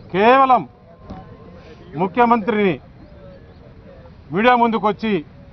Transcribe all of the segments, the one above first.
కేవలం ముఖ్యమంత్రిని మీడియా ముందుకు వచ్చి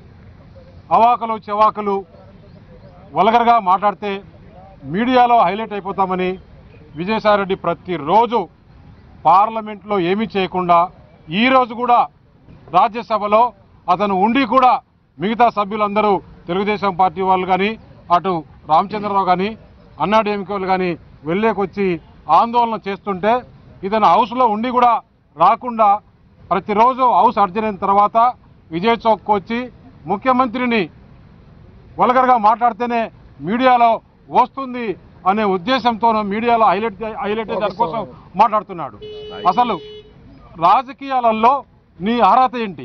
అవాకలు చెవాకలు వల్గర్గా మాట్లాడితే మీడియాలో హైలైట్ అయిపోతామని విజయసాయిరెడ్డి ప్రతిరోజు పార్లమెంట్లో ఏమీ చేయకుండా ఈరోజు కూడా రాజ్యసభలో అతను ఉండి కూడా మిగతా సభ్యులందరూ తెలుగుదేశం పార్టీ వాళ్ళు కానీ అటు రామచంద్రరావు కానీ అన్నాడీఎంకే వాళ్ళు కానీ వెళ్ళేకొచ్చి ఆందోళన చేస్తుంటే ఇతను హౌస్లో ఉండి కూడా రాకుండా ప్రతిరోజు హౌస్ అర్జన్ అయిన తర్వాత విజయ్ చౌక్ వచ్చి ముఖ్యమంత్రిని వల్గర్గా మాట్లాడితేనే మీడియాలో వస్తుంది అనే ఉద్దేశంతో మీడియాలో హైలైట్ హైలైట్ దానికోసం మాట్లాడుతున్నాడు అసలు రాజకీయాలలో నీ అర్హత ఏంటి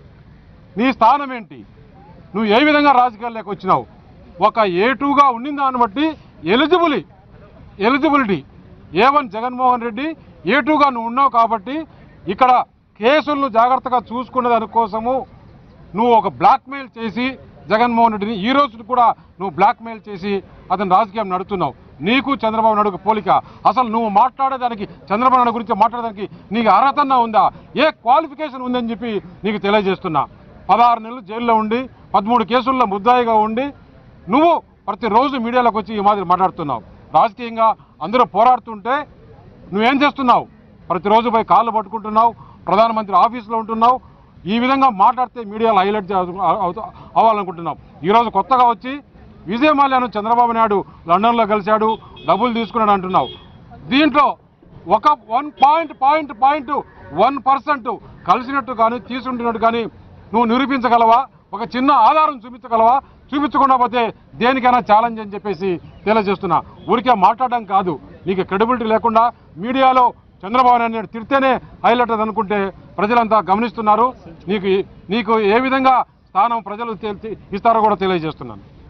నీ స్థానం ఏంటి నువ్వు ఏ విధంగా రాజకీయాల్లోకి వచ్చినావు ఒక ఏ టూగా ఉండిన దాన్ని బట్టి eligibility eligibility A one Jaganmohan Reddy A టూగా నువ్వు ఉన్నావు కాబట్టి ఇక్కడ కేసులను జాగ్రత్తగా చూసుకునే దానికోసము నువ్వు ఒక బ్లాక్మెయిల్ చేసి జగన్మోహన్ రెడ్డిని ఈ రోజు కూడా నువ్వు బ్లాక్మెయిల్ చేసి అతను రాజకీయం నడుతున్నావు నీకు చంద్రబాబు నాయుడుకు పోలిక అసలు నువ్వు మాట్లాడేదానికి చంద్రబాబు నాయుడు గురించి మాట్లాడడానికి నీకు అర్హతన్నా ఉందా ఏ క్వాలిఫికేషన్ ఉందని చెప్పి నీకు తెలియజేస్తున్నా పదహారు నెలలు జైల్లో ఉండి పదమూడు కేసుల్లో ముద్దాయిగా ఉండి నువ్వు ప్రతిరోజు మీడియాలోకి వచ్చి ఈ మాదిరి మాట్లాడుతున్నావు రాజకీయంగా అందరూ పోరాడుతుంటే నువ్వేం చేస్తున్నావు ప్రతిరోజు పోయి కాళ్ళు పట్టుకుంటున్నావు ప్రధానమంత్రి ఆఫీస్లో ఉంటున్నావు ఈ విధంగా మాట్లాడితే మీడియాలో హైలైట్ చే- అవుతా- అవ్వాలనుకుంటున్నావు ఈరోజు కొత్తగా వచ్చి విజయ మాల్యాను చంద్రబాబు నాయుడు లండన్లో కలిశాడు డబ్బులు తీసుకున్నాడు అంటున్నావు దీంట్లో ఒక one point point point one percent కలిసినట్టు కానీ తీసుకుంటున్నట్టు కానీ నువ్వు నిరూపించగలవా ఒక చిన్న ఆధారం చూపించగలవా చూపించకుండా పోతే దేనికైనా ఛాలెంజ్ అని చెప్పేసి తెలియజేస్తున్నా ఊరికే మాట్లాడడం కాదు నీకు క్రెడిబిలిటీ లేకుండా మీడియాలో చంద్రబాబు నాయుడు తిడితేనే హైలైట్ అది అనుకుంటే ప్రజలంతా గమనిస్తున్నారు నీకు నీకు ఏ విధంగా స్థానం ప్రజలు తె- ఇస్తారో కూడా తెలియజేస్తున్నాను